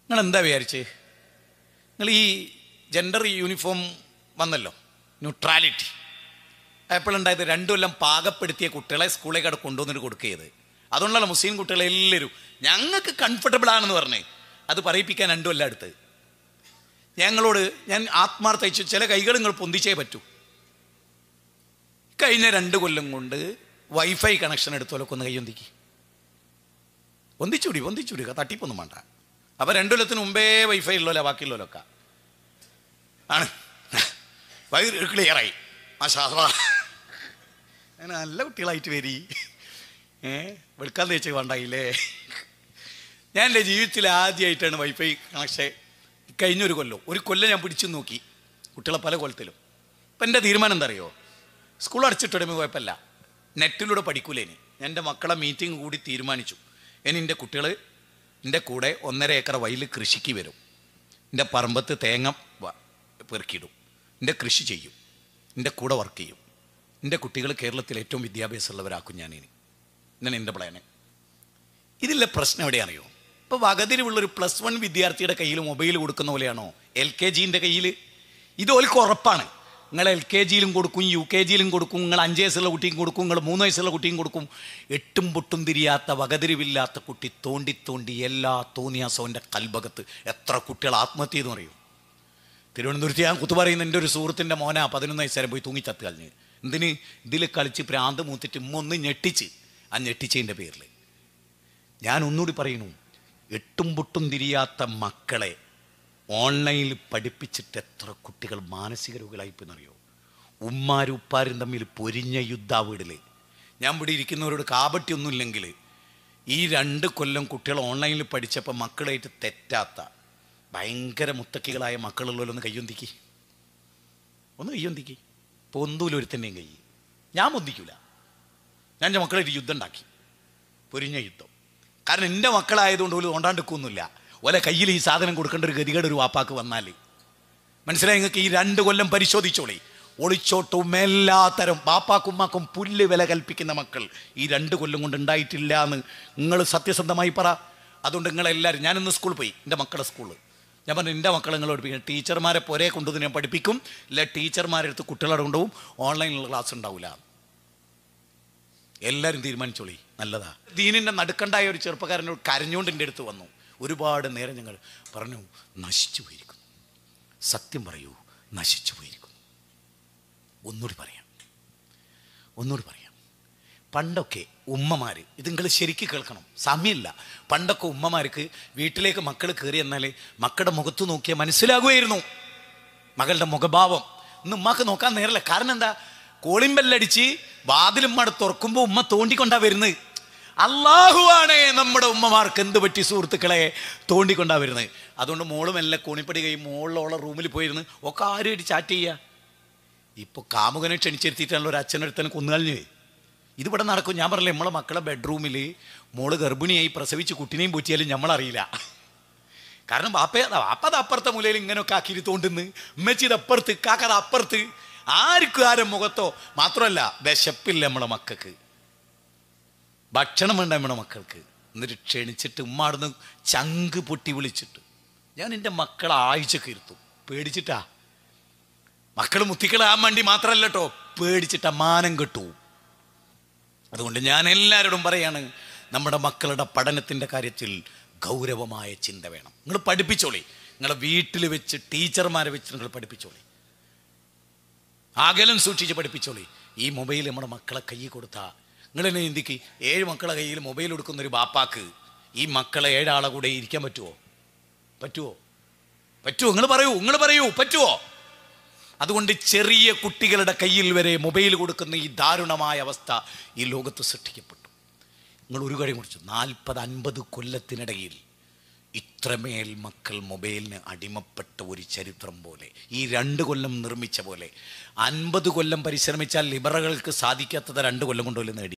നിങ്ങൾ എന്താ വിചാരിച്ച് നിങ്ങൾ ഈ ജെൻഡർ യൂണിഫോം വന്നല്ലോ ന്യൂട്രാലിറ്റി എപ്പോഴുണ്ടായത് രണ്ടു കൊല്ലം പാകപ്പെടുത്തിയ കുട്ടികളെ സ്കൂളിലേക്ക് അവിടെ കൊണ്ടുവന്നിട്ട് കൊടുക്കുകയത് അതുകൊണ്ടല്ല മുസ്ലിം കുട്ടികളെ എല്ലാവരും ഞങ്ങൾക്ക് കംഫർട്ടബിൾ ആണെന്ന് പറഞ്ഞേ അത് പറയിപ്പിക്കാൻ രണ്ടു കൊല്ലം അടുത്ത് ഞങ്ങളോട് ഞാൻ ആത്മാർത്ഥ ചില കൈകൾ നിങ്ങൾ പൊന്തിച്ചേ പറ്റൂ കഴിഞ്ഞ രണ്ട് കൊല്ലം കൊണ്ട് വൈഫൈ കണക്ഷൻ എടുത്തോലൊക്കെ ഒന്ന് കൈയൊന്തിക്ക് ഒന്നിച്ചൂടി ഒന്നിച്ചൂടി തട്ടിപ്പൊന്നും വേണ്ട അപ്പൊ രണ്ടു കൊല്ലത്തിന് മുമ്പേ വൈഫൈ ഉള്ളല്ലോ ബാക്കിയുള്ളവരൊക്കെ ആണ് വൈർ ക്ലിയറായി മാഷാ അല്ലാ. അങ്ങനെ നല്ല കുട്ടികളായിട്ട് വരി ഏ വെളുക്കാൻ തേച്ച് വേണ്ടായില്ലേ ഞാൻ എൻ്റെ ജീവിതത്തിൽ ആദ്യമായിട്ടാണ് വൈഫൈ കണക്ഷൻ കഴിഞ്ഞൊരു കൊല്ലം ഒരു കൊല്ലം ഞാൻ പിടിച്ചു നോക്കി കുട്ടികളെ പല കൊല്ലത്തിലും ഇപ്പം എൻ്റെ തീരുമാനം എന്താ അറിയോ സ്കൂൾ അടച്ചിട്ടിടുമ്പോൾ കുഴപ്പമില്ല നെറ്റിലൂടെ പഠിക്കൂലേനി ഞാൻ എൻ്റെ മക്കളെ മീറ്റിംഗ് കൂടി തീരുമാനിച്ചു ഇനി എൻ്റെ കുട്ടികൾ എൻ്റെ കൂടെ ഒന്നര ഏക്കർ വയലിൽ കൃഷിക്ക് വരും എൻ്റെ പറമ്പത്ത് തേങ്ങ വ- പെറുക്കിയിടും എൻ്റെ കൃഷി ചെയ്യും എൻ്റെ കൂടെ വർക്ക് ചെയ്യും എൻ്റെ കുട്ടികൾ കേരളത്തിൽ ഏറ്റവും വിദ്യാഭ്യാസമുള്ളവരാക്കും ഞാനിനി ഇതാണ് എൻ്റെ പ്ലാന് ഇതിലെ പ്രശ്നം എവിടെയാണെയോ ഇപ്പോൾ വകതിരിവുള്ളൊരു പ്ലസ് വൺ വിദ്യാർത്ഥിയുടെ കയ്യിൽ മൊബൈൽ കൊടുക്കുന്ന പോലെയാണോ എൽ കെ ജിൻ്റെ കയ്യിൽ ഇത് ഓൽക്ക് ഉറപ്പാണ് നിങ്ങൾ എൽ കെ ജിയിലും കൊടുക്കും യു കെ ജിയിലും കൊടുക്കും നിങ്ങൾ അഞ്ച് വയസ്സുള്ള കുട്ടിയും കൊടുക്കും നിങ്ങൾ മൂന്ന് വയസ്സുള്ള കുട്ടിയും കൊടുക്കും എട്ടും പൊട്ടും തിരിയാത്ത വകതിരിവില്ലാത്ത കുട്ടി തോണ്ടി തോണ്ടി എല്ലാ തോന്നിയാസവൻ്റെ കൽഭകത്ത് എത്ര കുട്ടികൾ ആത്മഹത്യ ചെയ്തു പറയും തിരുവനന്തപുരത്ത് ഞാൻ കുത്തു പറയുന്ന എൻ്റെ ഒരു സുഹൃത്തിൻ്റെ മോനാ പതിനൊന്ന് വയസ്സുവരെ പോയി തൂങ്ങി ചത്ത് കളഞ്ഞ് എന്തിന് ഇതിൽ കളിച്ച് പ്രാന്ത് മൂത്തിട്ട് ഉമ്മ ഒന്ന് ഞെട്ടിച്ച് ആ ഞെട്ടിച്ചതിൻ്റെ പേരിൽ ഞാൻ ഒന്നുകൂടി പറയുന്നു എട്ടും പൊട്ടും തിരിയാത്ത മക്കളെ ഓൺലൈനിൽ പഠിപ്പിച്ചിട്ട് എത്ര കുട്ടികൾ മാനസിക രോഗികളായിപ്പോയെന്നറിയോ ഉമ്മാരും ഉപ്പാരും തമ്മിൽ പൊരിഞ്ഞ യുദ്ധ വീടിൽ ഞാൻ ഇവിടെ ഇരിക്കുന്നവരോട് കാപട്യൊന്നുമില്ലെങ്കിൽ ഈ രണ്ട് കൊല്ലം കുട്ടികൾ ഓൺലൈനിൽ പഠിച്ചപ്പോൾ മക്കളായിട്ട് തെറ്റാത്ത ഭയങ്കര മുത്തക്കികളായ മക്കളുള്ളവരൊന്ന് കയ്യൊന്തിക്ക് ഒന്ന് കയ്യൊന്തിക്ക് ഇപ്പോൾ ഒന്നുമില്ല ഒരുത്തൻ്റെയും കൈ ഞാൻ പൊന്തിക്കൂല ഞാൻ എൻ്റെ മക്കളായിട്ട് യുദ്ധം ഉണ്ടാക്കി പൊരിഞ്ഞ യുദ്ധം കാരണം എൻ്റെ മക്കളായതുകൊണ്ട് ഒരു കൊണ്ടാണ്ടിക്കൊന്നുമില്ല ഓലെ കയ്യിൽ ഈ സാധനം കൊടുക്കേണ്ട ഒരു ഗതികേട് ഒരു വാപ്പാക്ക് വന്നാൽ മനസ്സിലായി നിങ്ങൾക്ക് ഈ രണ്ട് കൊല്ലം പരിശോധിച്ചോളി ഒളിച്ചോട്ടവും എല്ലാത്തരം ബാപ്പാക്കും ഉമ്മാക്കും പുല്ല് വില കൽപ്പിക്കുന്ന മക്കൾ ഈ രണ്ട് കൊല്ലം കൊണ്ട് ഉണ്ടായിട്ടില്ല എന്ന് നിങ്ങൾ സത്യസന്ധമായി പറ അതുകൊണ്ട് നിങ്ങളെല്ലാവരും ഞാനിന്ന് സ്കൂളിൽ പോയി എൻ്റെ മക്കളുടെ സ്കൂളിൽ ഞാൻ പറഞ്ഞു എൻ്റെ മക്കളെ നിങ്ങൾ പഠിപ്പിക്കും ടീച്ചർമാരെ പൊരേ കൊണ്ടുവന്ന് ഞാൻ പഠിപ്പിക്കും ഇല്ല ടീച്ചർമാരെ അടുത്ത് കുട്ടികളെ കൊണ്ടുപോകും ഓൺലൈനിലുള്ള ക്ലാസ് ഉണ്ടാവില്ല എല്ലാവരും തീരുമാനിച്ചോളി നല്ലതാ ദീനിൻ്റെ നടുക്കണ്ടായ ഒരു ചെറുപ്പക്കാരനോട് കരഞ്ഞുകൊണ്ട് എൻ്റെ അടുത്ത് വന്നു ഒരുപാട് നേരം ഞങ്ങൾ പറഞ്ഞു നശിച്ചു പോയിരിക്കുന്നു സത്യം പറയൂ നശിച്ചു പോയിരിക്കുന്നു ഒന്നുകൂടി പറയാം ഒന്നുകൂടി പറയാം പണ്ടൊക്കെ ഉമ്മമാർ ഇത് നിങ്ങൾ ശരിക്കും കേൾക്കണം സമയമില്ല പണ്ടൊക്കെ ഉമ്മമാർക്ക് വീട്ടിലേക്ക് മക്കൾ കയറി എന്നാൽ മക്കളുടെ മുഖത്ത് നോക്കിയാൽ മനസ്സിലാകുമായിരുന്നു മകളുടെ മുഖഭാവം ഇന്ന് ഉമ്മക്ക് നോക്കാൻ നേരല്ല കാരണം എന്താ കോളിമ്പല്ലടിച്ച് വാതിലും മട തുറക്കുമ്പോൾ ഉമ്മ തോണ്ടിക്കൊണ്ടാ വരുന്നത് അള്ളാഹുവാണേ നമ്മുടെ ഉമ്മമാർക്ക് എന്ത് പറ്റി സുഹൃത്തുക്കളെ തോണ്ടിക്കൊണ്ടാ വരുന്നത് അതുകൊണ്ട് മോളും എല്ലാം കോണിപ്പടി കൈ മോളിലുള്ള റൂമിൽ പോയിരുന്ന് ഒക്കെ ആരുമായിട്ട് ചാറ്റ് ചെയ്യുക ഇപ്പോൾ കാമുകനെ ക്ഷണിച്ചിരുത്തിയിട്ടാണല്ലോ ഒരു അച്ഛനടുത്തനെ കൊന്നുകളഞ്ഞ് ഇതിവിടെ നടക്കും ഞാൻ പറഞ്ഞില്ലേ നമ്മളെ മക്കളെ ബെഡ്റൂമിൽ മോള് ഗർഭിണിയായി പ്രസവിച്ച് കുട്ടിനെയും പൂറ്റിയാലും നമ്മളറിയില്ല കാരണം വാപ്പ വാപ്പ അത് അപ്പുറത്തെ മൂലയിൽ ഇങ്ങനെയൊക്കെ ആക്കി തോണ്ടുന്ന് ഉമ്മച്ചി ഇത് അപ്പുറത്ത് കാക്കത് അപ്പുറത്ത് ആർക്കും ആരും മുഖത്തോ മാത്രമല്ല വിശപ്പില്ല നമ്മളെ മക്കൾക്ക് ഭക്ഷണം വേണ്ട നമ്മുടെ മക്കൾക്ക് എന്നിട്ട് ക്ഷണിച്ചിട്ട് ഉമ്മാടുന്ന് ചങ്ക് പൊട്ടി വിളിച്ചിട്ട് ഞാൻ എൻ്റെ മക്കളെ ആഴ്ചക്ക് ഇരുത്തും പേടിച്ചിട്ടാ മക്കൾ മുത്തിക്കളാൻ വേണ്ടി മാത്രമല്ല കേട്ടോ പേടിച്ചിട്ട് മാനം കെട്ടു അതുകൊണ്ട് ഞാൻ എല്ലാവരോടും പറയാണ് നമ്മുടെ മക്കളുടെ പഠനത്തിൻ്റെ കാര്യത്തിൽ ഗൗരവമായ ചിന്ത വേണം നിങ്ങൾ പഠിപ്പിച്ചോളി നിങ്ങളെ വീട്ടിൽ വെച്ച് ടീച്ചർമാരെ വെച്ച് നിങ്ങൾ പഠിപ്പിച്ചോളി അകലം സൂക്ഷിച്ച് പഠിപ്പിച്ചോളി ഈ മൊബൈൽ നമ്മുടെ മക്കളെ കൈ കൊടുത്താൽ നിങ്ങൾ എന്നെ ചിന്തിക്ക് ഏഴ് മക്കളെ കയ്യിൽ മൊബൈൽ കൊടുക്കുന്ന ഒരു ബാപ്പാക്ക് ഈ മക്കളെ ഏഴാളെ കൂടെ ഇരിക്കാൻ പറ്റുമോ പറ്റുമോ പറ്റുമോ നിങ്ങൾ പറയൂ നിങ്ങൾ പറയൂ പറ്റുമോ അതുകൊണ്ട് ചെറിയ കുട്ടികളുടെ കയ്യിൽ വരെ മൊബൈൽ കൊടുക്കുന്ന ഈ ദാരുണമായ അവസ്ഥ ഈ ലോകത്ത് സൃഷ്ടിക്കപ്പെട്ടു നിങ്ങൾ ഒരു കാര്യം കുറിച്ചു നാൽപ്പത് അൻപത് കൊല്ലത്തിനിടയിൽ ഇത്രമേൽ മക്കൾ മൊബൈലിന് അടിമപ്പെട്ട ഒരു ചരിത്രം പോലെ ഈ രണ്ട് കൊല്ലം നിർമ്മിച്ച പോലെ അൻപത് കൊല്ലം പരിശ്രമിച്ചാൽ ലിബറകൾക്ക് സാധിക്കാത്തത് രണ്ട് കൊല്ലം കൊണ്ടുപോലും നേടി